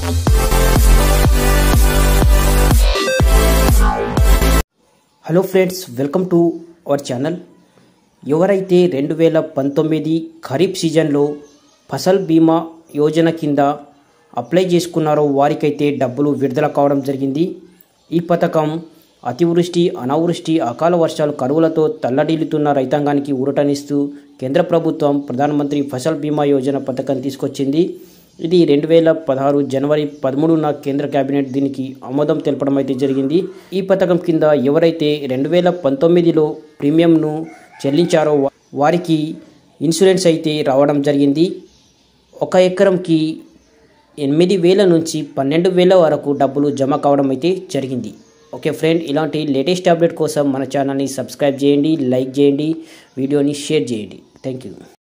hello friends welcome to our channel ఎవరైతే రెండు వేల పంతొమ్మిది ఖరీఫ్ సీజన్లో ఫసల్ బీమా యోజన కింద అప్లై చేసుకున్నారో వారికైతే డబ్బులు విడుదల కావడం జరిగింది ఈ పథకం అతివృష్టి అనావృష్టి అకాల వర్షాలు కరువులతో తల్లడిల్లుతున్న రైతాంగానికి ఊరటనిస్తూ కేంద్ర ప్రభుత్వం ప్రధానమంత్రి ఫసల్ బీమా యోజన పథకం తీసుకొచ్చింది ఇది రెండు వేల పదహారు జనవరి పదమూడున కేంద్ర కేబినెట్ దీనికి ఆమోదం తెలపడం అయితే జరిగింది ఈ పథకం కింద ఎవరైతే రెండు వేల పంతొమ్మిదిలో ప్రీమియంను చెల్లించారో వా- వారికి ఇన్సూరెన్స్ అయితే రావడం జరిగింది ఒక ఎకరంకి ఎనిమిది వేల నుంచి పన్నెండు వేల వరకు డబ్బులు జమ కావడం అయితే జరిగింది ఓకే ఫ్రెండ్ ఇలాంటి లేటెస్ట్ అప్డేట్ కోసం మన ఛానల్ని సబ్స్క్రైబ్ చేయండి లైక్ చేయండి వీడియోని షేర్ చేయండి థ్యాంక్ యూ